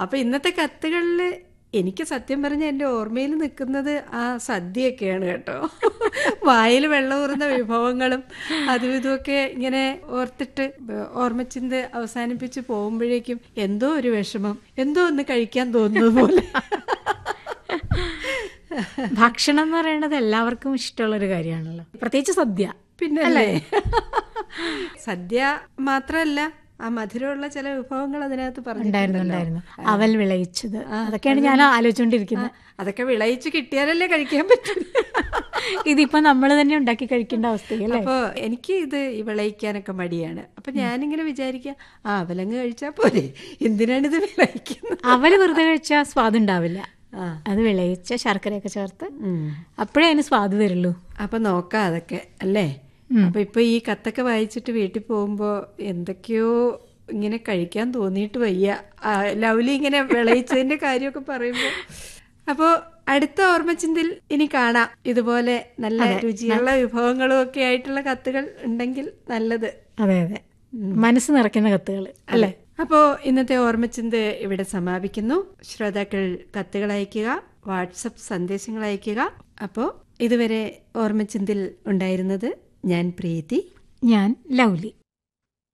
അപ്പൊ ഇന്നത്തെ കത്തുകളിൽ എനിക്ക് സത്യം പറഞ്ഞ എൻ്റെ ഓർമ്മയിൽ നിൽക്കുന്നത് ആ സദ്യയൊക്കെയാണ് കേട്ടോ വായിൽ വെള്ളമൂറുന്ന വിഭവങ്ങളും അതും ഇതുമൊക്കെ ഇങ്ങനെ ഓർത്തിട്ട് ഓർമ്മച്ചിന്ത് അവസാനിപ്പിച്ച് പോകുമ്പോഴേക്കും എന്തോ ഒരു വിഷമം എന്തോ ഒന്ന് കഴിക്കാൻ തോന്നുന്നത് പോലെ ഭക്ഷണം എന്ന് പറയുന്നത് എല്ലാവർക്കും ഇഷ്ടമുള്ളൊരു കാര്യമാണല്ലോ പ്രത്യേകിച്ച് സദ്യ പിന്നെ അല്ലേ സദ്യ മാത്രമല്ല ആ മധുരമുള്ള ചില വിഭവങ്ങൾ അതിനകത്ത് ഉണ്ടായിരുന്നു പറഞ്ഞിട്ടുണ്ടല്ലോ ഉണ്ടായിരുന്നു അവൽ വിളയിച്ചത് അതൊക്കെയാണ് ഞാൻ ആലോചിച്ചുകൊണ്ടിരിക്കുന്നത് അതൊക്കെ വിളയിച്ച് കിട്ടിയാലല്ലേ കഴിക്കാൻ പറ്റും ഇതിപ്പോ നമ്മൾ തന്നെ ഉണ്ടാക്കി കഴിക്കേണ്ട അവസ്ഥയല്ലേ അപ്പോ എനിക്ക് ഇത് ഈ വിളയിക്കാനൊക്കെ മടിയാണ് അപ്പൊ ഞാനിങ്ങനെ വിചാരിക്കുക ആ അവലങ്ങ് കഴിച്ചാ പോരെ എന്തിനാണ് ഇത് വിളയിക്കുന്നത് അവല് വെറുതെ കഴിച്ചാൽ സ്വാദ് ഉണ്ടാവില്ല ആ അത് വിളയിച്ച ശർക്കരയൊക്കെ ചേർത്ത് അപ്പോഴേ അതിന് സ്വാദ് വരുള്ളൂ അപ്പൊ നോക്കാം അതൊക്കെ അല്ലേ അപ്പൊ ഇപ്പൊ ഈ കത്തൊക്കെ വായിച്ചിട്ട് വീട്ടിൽ പോകുമ്പോ എന്തൊക്കെയോ ഇങ്ങനെ കഴിക്കാൻ തോന്നിയിട്ട് വയ്യ ആ, ലൗലി ഇങ്ങനെ വിളയിച്ചതിന്റെ കാര്യമൊക്കെ പറയുമ്പോ അപ്പോ അടുത്ത ഓർമ്മച്ചിന്തിൽ ഇനി കാണാം ഇതുപോലെ നല്ല രുചിയുള്ള വിഭവങ്ങളും ഒക്കെ ആയിട്ടുള്ള കത്തുകൾ ഉണ്ടെങ്കിൽ നല്ലത് അതെ അതെ മനസ്സ് നിറയ്ക്കുന്ന കത്തുകൾ അല്ലേ അപ്പോ ഇന്നത്തെ ഓർമ്മച്ചിന്ത് ഇവിടെ സമാപിക്കുന്നു ശ്രോതാക്കൾ കത്തുകൾ അയക്കുക വാട്സപ്പ് സന്ദേശങ്ങൾ അയക്കുക അപ്പോൾ ഇതുവരെ ഓർമ്മച്ചിന്തിൽ ഉണ്ടായിരുന്നത് ഞാൻ പ്രീതി ഞാൻ ലൗലി